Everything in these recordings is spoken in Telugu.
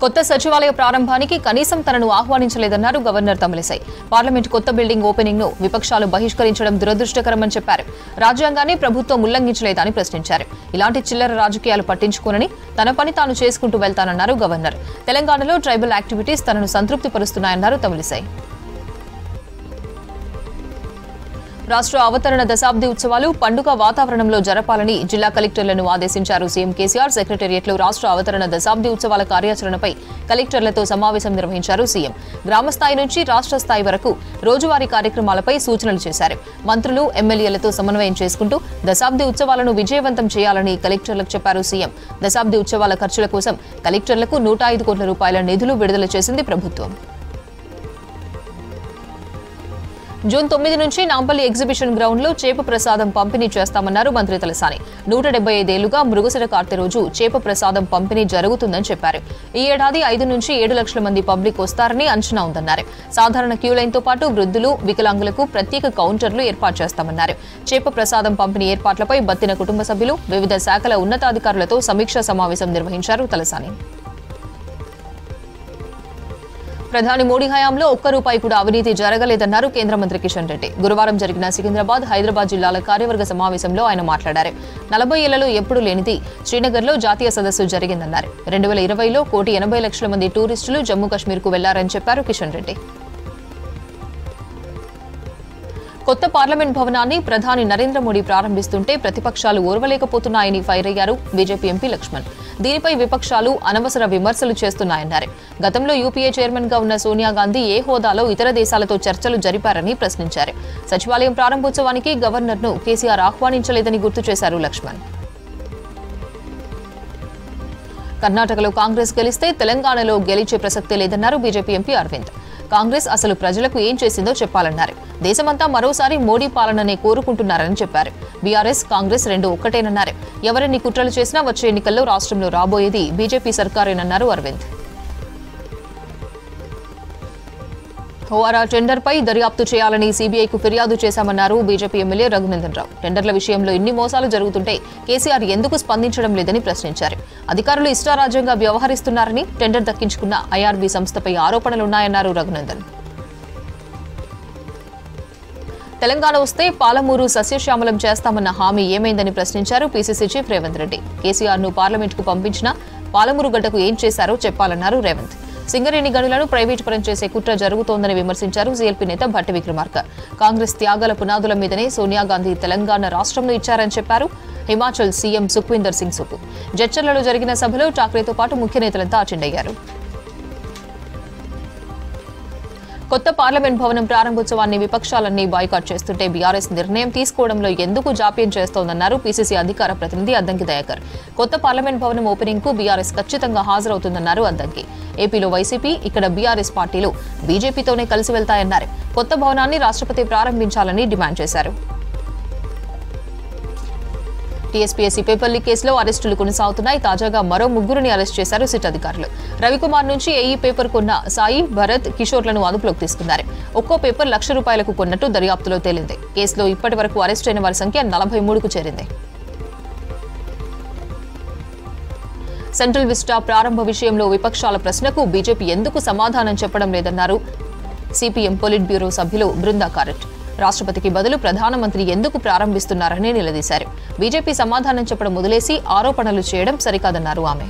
కొత్త సచివాలయ ప్రారంభానికి కనీసం తనను ఆహ్వానించలేదన్నారు గవర్నర్ తమిళిసై పార్లమెంట్ కొత్త బిల్డింగ్ ఓపెనింగ్ ను విపక్షాలు బహిష్కరించడం దురదృష్టకరమని చెప్పారు రాజ్యాంగాన్ని ప్రభుత్వం ఉల్లంఘించలేదని ప్రశ్నించారు ఇలాంటి చిల్లర రాజకీయాలు పట్టించుకోనని తన పని తాను చేసుకుంటూ వెళ్తానన్నారు గవర్నర్ తెలంగాణలో ట్రైబల్ యాక్టివిటీస్ తనను సంతృప్తిపరుస్తున్నాయన్నారు తమిళిసై రాష్ట్ర అవతరణ దశాబ్ది ఉత్సవాలు పండుగ వాతావరణంలో జరపాలని జిల్లా కలెక్టర్లను ఆదేశించారు సీఎం కేసీఆర్ సెక్రటేరియట్లో రాష్ట్ర అవతరణ దశాబ్ది ఉత్సవాల కార్యాచరణపై కలెక్టర్లతో సమావేశం నిర్వహించారు సీఎం గ్రామ స్థాయి నుంచి రాష్ట్ర స్థాయి వరకు రోజువారీ కార్యక్రమాలపై సూచనలు చేశారు మంత్రులు ఎమ్మెల్యేలతో సమన్వయం చేసుకుంటూ దశాబ్ది ఉత్సవాలను విజయవంతం చేయాలని కలెక్టర్లకు చెప్పారు సీఎం దశాబ్ది ఉత్సవాల ఖర్చుల కోసం కలెక్టర్లకు నూట ఐదు కోట్ల రూపాయల నిధులు విడుదల చేసింది ప్రభుత్వం జూన్ తొమ్మిది నుంచి నాంపల్లి ఎగ్జిబిషన్ గ్రౌండ్ లో చేప ప్రసాదం పంపిణీ చేస్తామన్నారు మంత్రి తలసాని నూట డెబ్బై ఐదేళ్లుగా మృగశిర కార్తె రోజు చేప ప్రసాదం పంపిణీ జరుగుతుందని చెప్పారు ఈ ఏడాది ఐదు నుంచి ఏడు లక్షల మంది పబ్లిక్ వస్తారని అంచనా ఉందన్నారు సాధారణ క్యూ లైన్ తో పాటు వృద్ధులు వికలాంగులకు ప్రత్యేక కౌంటర్లు ఏర్పాటు చేస్తామన్నారు చేప ప్రసాదం పంపిణీ ఏర్పాట్లపై బత్తిన కుటుంబ సభ్యులు వివిధ శాఖల ఉన్నతాధికారులతో సమీక్షా సమావేశం నిర్వహించారు తలసాని ప్రధాని మోడీ హయాంలో ఒక్క రూపాయి కూడా అవినీతి జరగలేదన్నారు కేంద్ర మంత్రి కిషన్ రెడ్డి గురువారం జరిగిన సికింద్రాబాద్ హైదరాబాద్ జిల్లాల కార్యవర్గ సమావేశంలో ఆయన మాట్లాడారు నలభై ఏళ్లలో ఎప్పుడు లేనిది శ్రీనగర్లో జాతీయ సదస్సు జరిగిందన్నారు రెండు వేల ఇరవైలో కోటి ఎనభై లక్షల మంది టూరిస్టులు జమ్మూ కాశ్మీర్కు వెళ్లారని చెప్పారు కిషన్ రెడ్డి కొత్త పార్లమెంట్ భవనాన్ని ప్రధాని నరేంద్ర మోడీ ప్రారంభిస్తుంటే ప్రతిపక్షాలు ఓర్వలేకపోతున్నాయని ఫైర్ అయ్యారు బీజేపీ ఎంపీ లక్ష్మణ్ దీనిపై విపక్షాలు అనవసర విమర్శలు చేస్తున్నాయన్నారు గతంలో యూపీఏ చైర్మన్ గా ఉన్న సోనియా గాంధీ ఏ హోదాలో ఇతర దేశాలతో చర్చలు జరిపారని ప్రశ్నించారు సచివాలయం ప్రారంభోత్సవానికి గవర్నర్ను కేసీఆర్ ఆహ్వానించలేదని గుర్తు చేశారు లక్ష్మణ్ కర్ణాటకలో కాంగ్రెస్ గెలిస్తే తెలంగాణలో గెలిచే ప్రసక్తే లేదన్నారు బీజేపీ ఎంపీ అరవింద్ కాంగ్రెస్ అసలు ప్రజలకు ఏం చేసిందో చెప్పాలన్నారు దేశమంతా మరోసారి మోడీ పాలననే కోరుకుంటున్నారని చెప్పారు బీఆర్ఎస్ కాంగ్రెస్ రెండు ఒక్కటేనన్నారు ఎవరెన్ని కుట్రలు చేసినా వచ్చే ఎన్నికల్లో రాష్ట్రంలో రాబోయేది బీజేపీ సర్కారేనన్నారు అరవింద్ ఓఆర్ఆ టెండర్పై దర్యాప్తు చేయాలని సీబీఐకు ఫిర్యాదు చేశామన్నారు బీజేపీ ఎమ్మెల్యే రఘునందన్ రావు టెండర్ల విషయంలో ఇన్ని మోసాలు జరుగుతుంటే కేసీఆర్ ఎందుకు స్పందించడం లేదని ప్రశ్నించారు అధికారులు ఇష్టారాజ్యంగా వ్యవహరిస్తున్నారని టెండర్ దక్కించుకున్న ఐఆర్బీ సంస్థపై ఆరోపణలున్నాయన్నారు రఘునందన్ తెలంగాణ వస్తే పాలమూరు సస్యశ్యామలం చేస్తామన్న హామీ ఏమైందని ప్రశ్నించారు PCC chief Revanth Reddy KCR ను పార్లమెంటుకు పంపించినా పాలమూరు గడ్డకు ఏం చేశారో చెప్పాలన్నారు రేవంత్ సింగరేణి గనులను ప్రైవేటు పరం చేసే కుట్ర జరుగుతోందని విమర్శించారు సీఎల్పీ నేత భట్టి విక్రమార్క కాంగ్రెస్ త్యాగాల పునాదుల మీదనే సోనియా గాంధీ తెలంగాణ రాష్ట్రంలో ఇచ్చారని చెప్పారు హిమాచల్ సీఎం సుఖ్వీందర్ సింగ్ సుకు జడ్చర్లలో జరిగిన సభలో ఠాక్రేతో పాటు ముఖ్య నేతలంతా అటెండ్ అయ్యారు కొత్త పార్లమెంట్ భవనం ప్రారంభోత్సవాన్ని విపక్షాలన్నీ బాయ్కాట్ చేస్తుంటే బీఆర్ఎస్ నిర్ణయం తీసుకోవడంలో ఎందుకు జాప్యం చేస్తోందన్నారు పీసీసీ అధికార ప్రతినిధి అద్దంకి దయాకర్ కొత్త పార్లమెంట్ భవనం ఓపెనింగ్ కు బీఆర్ఎస్ ఖచ్చితంగా హాజరవుతుందన్నారు అద్దంకి ఏపీలో వైసీపీ ఇక్కడ బీఆర్ఎస్ పార్టీలు బీజేపీతోనే కలిసి వెళ్తాయన్నారు కొత్త భవనాన్ని రాష్ట్రపతి ప్రారంభించాలని డిమాండ్ చేశారు టీఎస్పీఎస్సీ పేపర్ లీక్ కేసులో అరెస్టులు కొనసాగుతున్నాయి తాజాగా మరో ముగ్గురిని అరెస్ట్ చేశారు సిట్ అధికారులు రవికుమార్ నుంచి ఏఈ పేపర్ కొన్న సాయి భరత్ కిషోర్లను అదుపులోకి తీసుకున్నారు ఒక్కో పేపర్ లక్ష రూపాయలకు కొన్నట్టు దర్యాప్తులో తేలింది కేసులో ఇప్పటి వరకు అరెస్ట్ అయిన వారి సంఖ్య నలభై మూడుకు చేరింది సెంట్రల్ విస్టా ప్రారంభ విషయంలో విపక్షాల ప్రశ్నకు బీజేపీ ఎందుకు సమాధానం చెప్పడం లేదన్నారు సిపిఎం పొలిట్ బ్యూరో సభ్యులు బృందా కారట్ రాష్ట్రపతికి బదులు ప్రధానమంత్రి ఎందుకు ప్రారంభిస్తున్నారని నిలదీశారు బీజేపీ సమాధానం చెప్పడం వదిలేసి ఆరోపణలు చేయడం సరికాదన్నారు ఆమె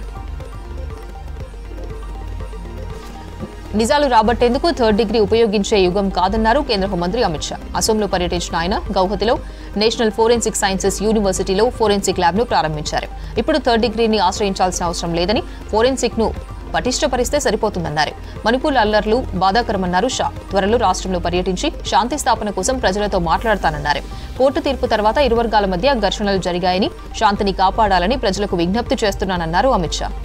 నిజాలు రాబట్టేందుకు థర్డ్ డిగ్రీ ఉపయోగించే యుగం కాదన్నారు కేంద్ర హోంమంత్రి అమిత్ షా అసోంలో పర్యటించిన ఆయన గౌహతిలో నేషనల్ ఫోరెన్సిక్ సైన్సెస్ యూనివర్సిటీలో ఫోరెన్సిక్ ల్యాబ్ను ప్రారంభించారు ఇప్పుడు థర్డ్ డిగ్రీని ఆశ్రయించాల్సిన అవసరం లేదని ఫోరెన్సిక్ ను పటిష్టపరిస్తే సరిపోతుందన్నారు మణిపూర్ అల్లర్లు బాధాకరమన్నారు షా త్వరలో రాష్ట్రంలో పర్యటించి శాంతి స్థాపన కోసం ప్రజలతో మాట్లాడతానన్నారు కోర్టు తీర్పు తర్వాత ఇరు వర్గాల మధ్య ఘర్షణలు జరిగాయని శాంతిని కాపాడాలని ప్రజలకు విజ్ఞప్తి చేస్తున్నానన్నారు అమిత్ షా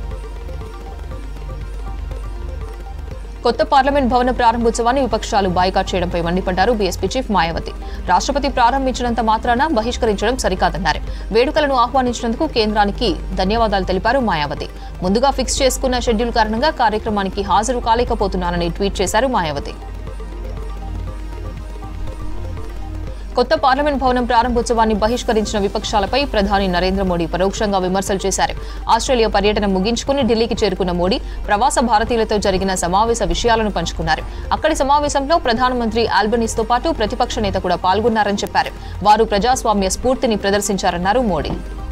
కొత్త పార్లమెంట్ భవన ప్రారంభోత్సవాన్ని విపక్షాలు బాయ్కాట్ చేయడంపై మండిపడ్డారు బీఎస్పీ చీఫ్ మాయావతి రాష్ట్రపతి ప్రారంభించినంత మాత్రాన బహిష్కరించడం సరికాదన్నారు వేడుకలను ఆహ్వానించినందుకు కేంద్రానికి ధన్యవాదాలు తెలిపారు మాయావతి ముందుగా ఫిక్స్ చేసుకున్న షెడ్యూల్ కారణంగా కార్యక్రమానికి హాజరు కాలేకపోతున్నానని ట్వీట్ చేశారు మాయావతి కొత్త పార్లమెంట్ భవనం ప్రారంభోత్సవాన్ని బహిష్కరించిన విపక్షాలపై ప్రధాని నరేంద్ర మోడీ పరోక్షంగా విమర్శలు చేశారు ఆస్ట్రేలియా పర్యటన ముగించుకుని ఢిల్లీకి చేరుకున్న మోడీ ప్రవాస భారతీయులతో జరిగిన సమావేశ విషయాలను పంచుకున్నారు అక్కడి సమావేశంలో ప్రధానమంత్రి ఆల్బనీస్తో పాటు ప్రతిపక్ష నేత కూడా పాల్గొన్నారని చెప్పారు వారు ప్రజాస్వామ్య స్ఫూర్తిని ప్రదర్శించారన్నారు మోడీ